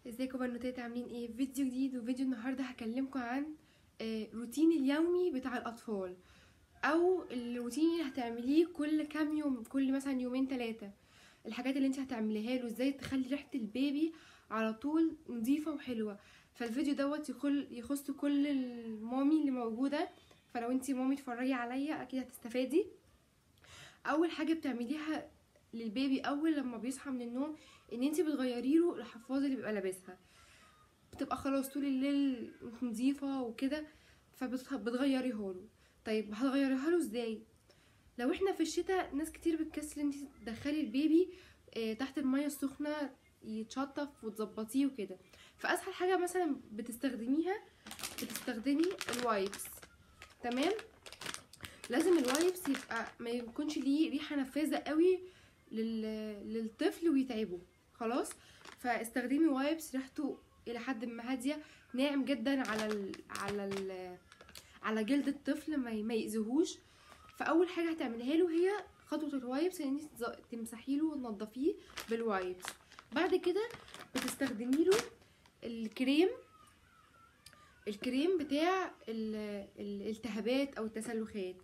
ازيكم بنوتات عاملين ايه فيديو جديد وفيديو النهارده هكلمكم عن آه، روتين اليومي بتاع الاطفال او الروتين اللي هتعمليه كل كام يوم كل مثلا يومين ثلاثه الحاجات اللي انت هتعمليها له ازاي تخلي ريحه البيبي على طول نظيفه وحلوه فالفيديو دوت يخل يخص كل المامي اللي موجوده فلو انت مامي اتفرجي عليا اكيد هتستفادي اول حاجه بتعمليها للبيبي اول لما بيصحى من النوم ان انت بتغيري له الحفاظه اللي بيبقى لابسها بتبقى خلاص طول الليل نظيفه وكده فبتغيريها له طيب هتغيريها له ازاي لو احنا في الشتاء ناس كتير بتكسل انت تدخلي البيبي آه، تحت الميه السخنه يتشطف وتظبطيه وكده فاسهل حاجه مثلا بتستخدميها بتستخدمي الوايبس تمام لازم الوايبس يبقى ما يكونش ليه ريحه نفاذه قوي لل... للطفل ويتعبه خلاص فاستخدمي وايبس ريحته الى حد ما هاديه ناعم جدا على ال... على ال... على جلد الطفل ما, ي... ما يأذيهوش فاول حاجه هتعمليها له هي خطوه الوايبس ان انت تز- تمسحي له وتنضفيه بالوايبس بعد كده بتستخدمي له الكريم الكريم بتاع ال- الالتهابات او التسلخات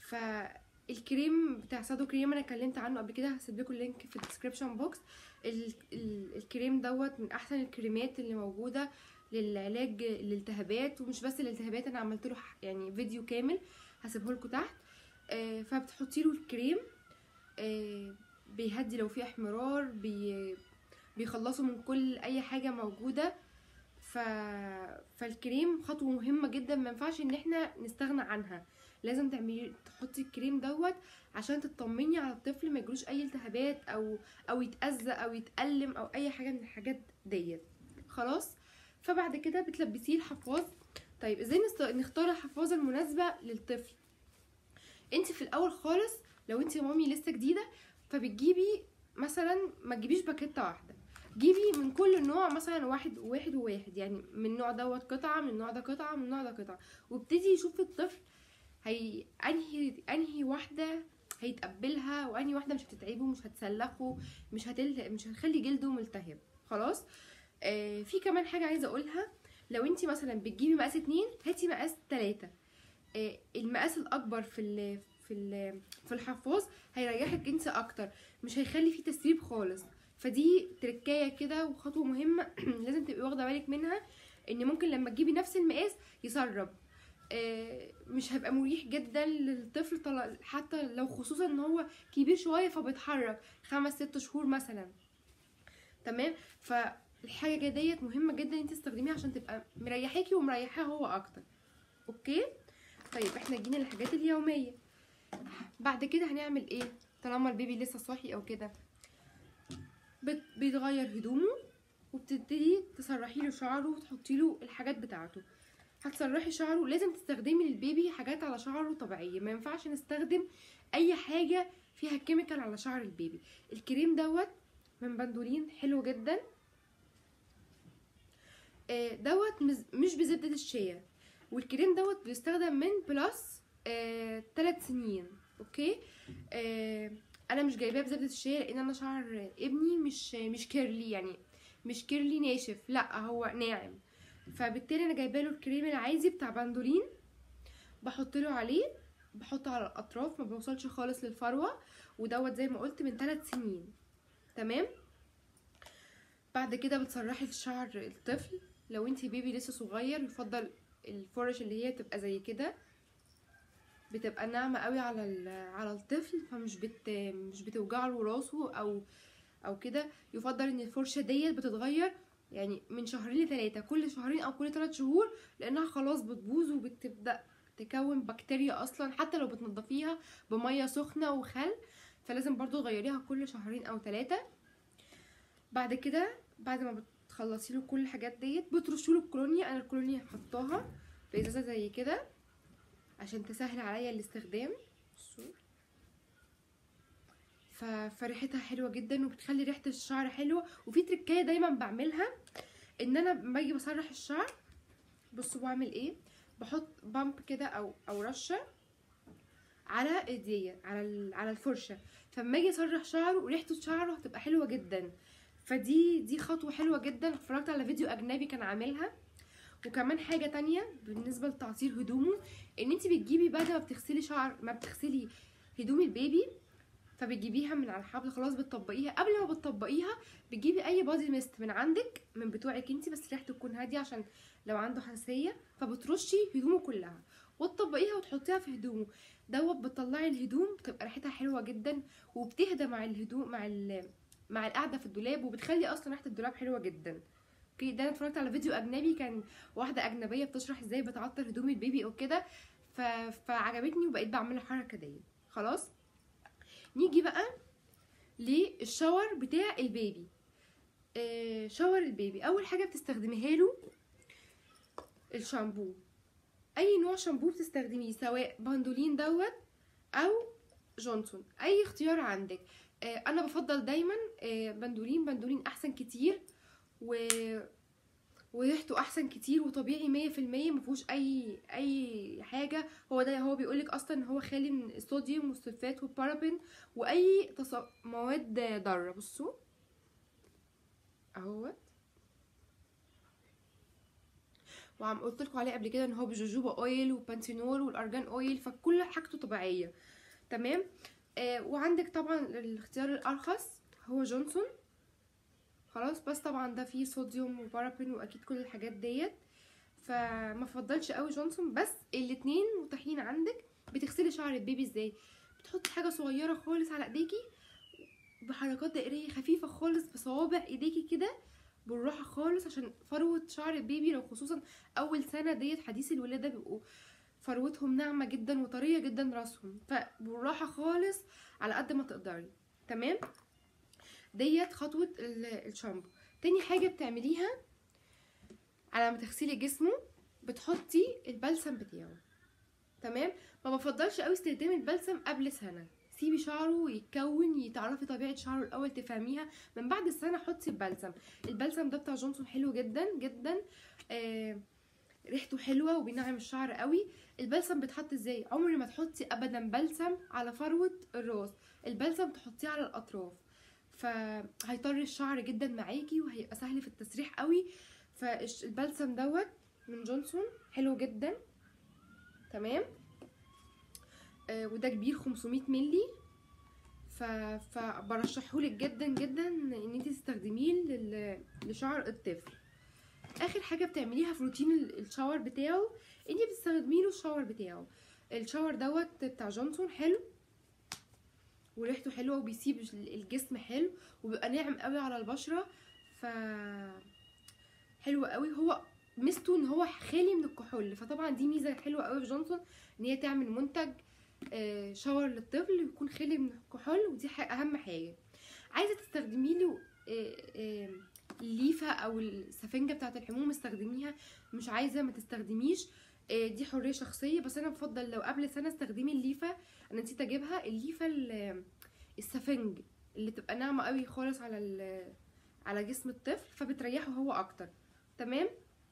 فالكريم بتاع سادو كريم انا اتكلمت عنه قبل كده هسيب لكم اللينك في الديسكربشن بوكس ال- ال- الكريم دوت من احسن الكريمات اللي موجوده للعلاج الالتهابات ومش بس الالتهابات انا عملت له ح- يعني فيديو كامل هسيبه لكم تحت آه، فبتحطي له الكريم آه، بيهدي لو في احمرار بي بيخلصوا من كل اي حاجه موجوده ف... فالكريم خطوه مهمه جدا ما ينفعش ان احنا نستغنى عنها لازم تعملي تحطي الكريم دوت عشان تطمني على الطفل ما يجروش اي التهابات او او يتاذى او يتالم او اي حاجه من الحاجات ديت خلاص فبعد كده بتلبسيه الحفاظ طيب ازاي نست... نختار الحفاظه المناسبه للطفل انت في الاول خالص لو انت مامي لسه جديده فبتجيبي مثلا ما تجيبيش باكيته واحده جيبي من كل نوع مثلا واحد واحد وواحد يعني من النوع دوت قطعه من النوع ده قطعه من النوع ده قطعه وابتدي شوفي الطفل هي انهي انهي واحده هيتقبلها وانهي واحده مش هتتعبه مش هتسلخه مش هتل... مش هتخلي جلده ملتهب خلاص آه في كمان حاجه عايزه اقولها لو انت مثلا بتجيبي مقاس اتنين هاتي مقاس تلاتة آه المقاس الاكبر في ال... في ال... في الحفاظ هيريحك انت اكتر مش هيخلي فيه تسريب خالص فدي تركايه كده وخطوه مهمه لازم تبقي واخده بالك منها ان ممكن لما تجيبي نفس المقاس يسرب آه، مش هيبقى مريح جدا للطفل طل- حتى لو خصوصا ان هو كبير شويه فبيتحرك خمس ست شهور مثلا تمام فالحاجه ديت مهمه جدا انت تستخدميها عشان تبقى مريحاكي ومريحاه هو اكتر اوكي طيب احنا جينا للحاجات اليوميه بعد كده هنعمل ايه طالما البيبي لسه صاحي او كده بت- بيتغير هدومه وبتبتدي تسرحي له شعره وتحطي له الحاجات بتاعته هتسرحي شعره لازم تستخدمي للبيبي حاجات على شعره طبيعيه ما ينفعش نستخدم اي حاجه فيها كيميكال على شعر البيبي الكريم دوت من بندولين حلو جدا آه، دوت مز- مش بزبدة الشيا والكريم دوت بيستخدم من بلس آه، تلات سنين اوكي آه، انا مش جايباه بزبدة الشيا لان انا شعر ابني مش مش كيرلي يعني مش كيرلي ناشف لا هو ناعم فبالتالي انا جايبه له الكريم العادي بتاع بندولين بحط له عليه بحطه على الاطراف ما بوصلش خالص للفروه ودوت زي ما قلت من ثلاث سنين تمام بعد كده بتسرحي في شعر الطفل لو انتي بيبي لسه صغير يفضل الفرش اللي هي تبقى زي كده بتبقى ناعمه قوي على ال- على الطفل فمش بت مش بتوجع له راسه او او كده يفضل ان الفرشه ديت بتتغير يعني من شهرين لثلاثة كل شهرين او كل ثلاث شهور لانها خلاص بتبوظ وبتبدا تكون بكتيريا اصلا حتى لو بتنضفيها بميه سخنه وخل فلازم برضو تغيريها كل شهرين او ثلاثة بعد كده بعد ما بتخلصي له كل الحاجات ديت بترشوا له الكولونيا انا الكولونيا حطاها في ازازه زي كده عشان تسهل عليا الاستخدام بصوا. ف... فريحتها حلوه جدا وبتخلي ريحه الشعر حلوه وفي تركايه دايما بعملها ان انا لما باجي بسرح الشعر بصوا بعمل ايه بحط بامب كده او او رشه على ايديا على ال- على الفرشه فلما اجي اسرح شعره ريحته شعره هتبقى حلوه جدا فدي دي خطوه حلوه جدا اتفرجت على فيديو اجنبي كان عاملها وكمان حاجه تانية بالنسبه لتعطير هدومه ان انت بتجيبي بعد ما بتغسلي شعر ما بتغسلي هدوم البيبي فبتجيبيها من على الحبل خلاص بتطبقيها قبل ما بتطبقيها بتجيبي اي بادي ميست من عندك من بتوعك انت بس ريحته تكون هاديه عشان لو عنده حساسيه فبترشي هدومه كلها وتطبقيها وتحطيها في هدومه دوت بتطلعي الهدوم بتبقى ريحتها حلوه جدا وبتهدى مع الهدوم مع ال... مع القعده في الدولاب وبتخلي اصلا ريحه الدولاب حلوه جدا اوكي ده انا اتفرجت على فيديو اجنبي كان واحده اجنبيه بتشرح ازاي بتعطر هدوم البيبي او كده ف... فعجبتني وبقيت بعمل الحركه دي خلاص نيجي بقى للشاور بتاع البيبي آه شاور البيبي اول حاجه بتستخدميها له الشامبو اي نوع شامبو بتستخدميه سواء باندولين دوت او جونسون اي اختيار عندك آه انا بفضل دايما آه باندولين باندولين احسن كتير و وريحته احسن كتير وطبيعي مية في المية مفيهوش اي اي حاجه هو ده هو بيقولك اصلا ان هو خالي من الصوديوم والسلفات والبارابين واي تص... مواد ضاره بصوا اهوت وعم قلت لكم عليه قبل كده ان هو بجوجوبا اويل وبانتينول والارجان اويل فكل حاجته طبيعيه تمام آه وعندك طبعا الاختيار الارخص هو جونسون خلاص بس طبعا ده فيه صوديوم وبارابين واكيد كل الحاجات ديت فما فضلش قوي جونسون بس الاتنين متاحين عندك بتغسلي شعر البيبي ازاي بتحطي حاجه صغيره خالص على ايديكي بحركات دائريه خفيفه خالص بصوابع ايديكي كده بالراحه خالص عشان فروه شعر البيبي لو خصوصا اول سنه ديت حديث الولاده بيبقوا فروتهم ناعمه جدا وطريه جدا راسهم فبالراحه خالص على قد ما تقدري تمام ديت خطوه الشامبو تاني حاجه بتعمليها على ما تغسلي جسمه بتحطي البلسم بتاعه تمام ما بفضلش قوي استخدام البلسم قبل سنه سيبي شعره يتكون تعرفي طبيعه شعره الاول تفهميها من بعد السنه حطي البلسم البلسم ده بتاع جونسون حلو جدا جدا آه ريحته حلوه وبينعم الشعر قوي البلسم بيتحط ازاي عمري ما تحطي ابدا بلسم على فروه الراس البلسم تحطيه على الاطراف فهيطر الشعر جدا معاكي وهيبقى سهل في التسريح قوي فالبلسم دوت من جونسون حلو جدا تمام آه وده كبير 500 ملي ف... فبرشحهولك جدا جدا ان انت تستخدميه لل... لشعر الطفل اخر حاجه بتعمليها في روتين الشاور بتاعه انت بتستخدمي له الشاور بتاعه الشاور دوت بتاع جونسون حلو وريحته حلوه وبيسيب الجسم حلو وبيبقى ناعم قوي على البشره ف حلو قوي هو ميزته ان هو خالي من الكحول فطبعا دي ميزه حلوه قوي في جونسون ان هي تعمل منتج شاور للطفل يكون خالي من الكحول ودي اهم حاجه عايزه تستخدمي له الليفه او السفنجه بتاعه الحموم استخدميها مش عايزه ما تستخدميش دي حريه شخصيه بس انا بفضل لو قبل سنه استخدمي الليفه انا نسيت اجيبها الليفه السفنج اللي تبقى ناعمه قوي خالص على على جسم الطفل فبتريحه هو اكتر تمام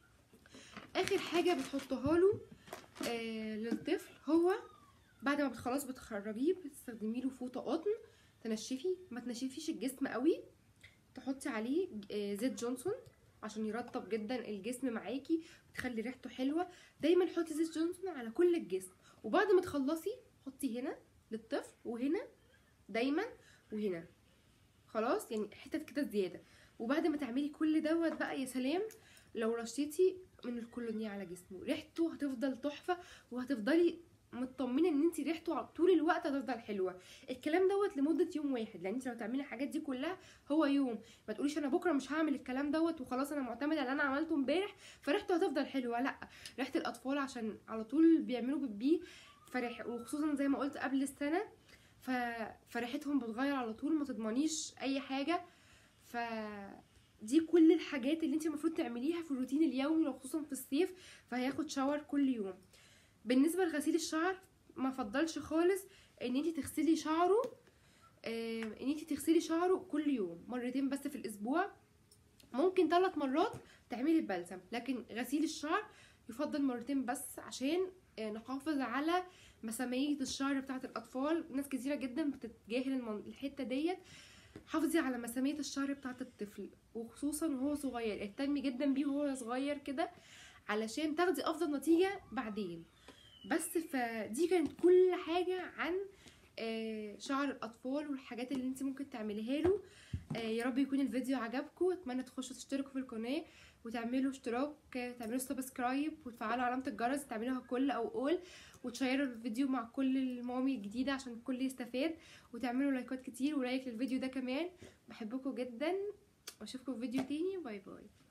اخر حاجه بتحطها له آه للطفل هو بعد ما خلاص بتخرجيه بتستخدمي له فوطه قطن تنشفي ما تنشفيش الجسم قوي تحطي عليه آه زيت جونسون عشان يرطب جدا الجسم معاكي وتخلي ريحته حلوه دايما حطي زيت جونسون على كل الجسم وبعد ما تخلصي حطي هنا للطفل وهنا دايما وهنا خلاص يعني حتت كده زياده وبعد ما تعملي كل دوت بقى يا سلام لو رشيتي من الكولونيا على جسمه ريحته هتفضل تحفه وهتفضلي مطمنه ان انت ريحته طول الوقت هتفضل حلوه الكلام دوت لمده يوم واحد لان انت لو تعملي الحاجات دي كلها هو يوم ما تقوليش انا بكره مش هعمل الكلام دوت وخلاص انا معتمده على اللي انا عملته امبارح فريحته هتفضل حلوه لا ريحه الاطفال عشان على طول بيعملوا بيبي فريح وخصوصا زي ما قلت قبل السنه ف... فريحتهم بتغير على طول ما تضمنيش اي حاجه ف دي كل الحاجات اللي انت المفروض تعمليها في الروتين اليومي وخصوصا في الصيف فهياخد شاور كل يوم بالنسبه لغسيل الشعر ما فضلش خالص ان انت تغسلي شعره آه ان انت تغسلي شعره كل يوم مرتين بس في الاسبوع ممكن ثلاث مرات تعملي البلسم لكن غسيل الشعر يفضل مرتين بس عشان آه نحافظ على مسامية الشعر بتاعت الاطفال ناس كتيره جدا بتتجاهل الحته ديت حافظي على مسامية الشعر بتاعة الطفل وخصوصا وهو صغير اهتمي جدا بيه وهو صغير كده علشان تاخدي افضل نتيجة بعدين بس فدي كانت كل حاجة عن آه، شعر الاطفال والحاجات اللي انت ممكن تعمليها له آه، يا رب يكون الفيديو عجبكم اتمنى تخشوا تشتركوا في القناه وتعملوا اشتراك آه، تعملوا سبسكرايب وتفعلوا علامه الجرس تعملوها كل او اول وتشيروا الفيديو مع كل المامي الجديده عشان الكل يستفاد وتعملوا لايكات كتير ولايك للفيديو ده كمان بحبكم جدا واشوفكم في فيديو تاني باي باي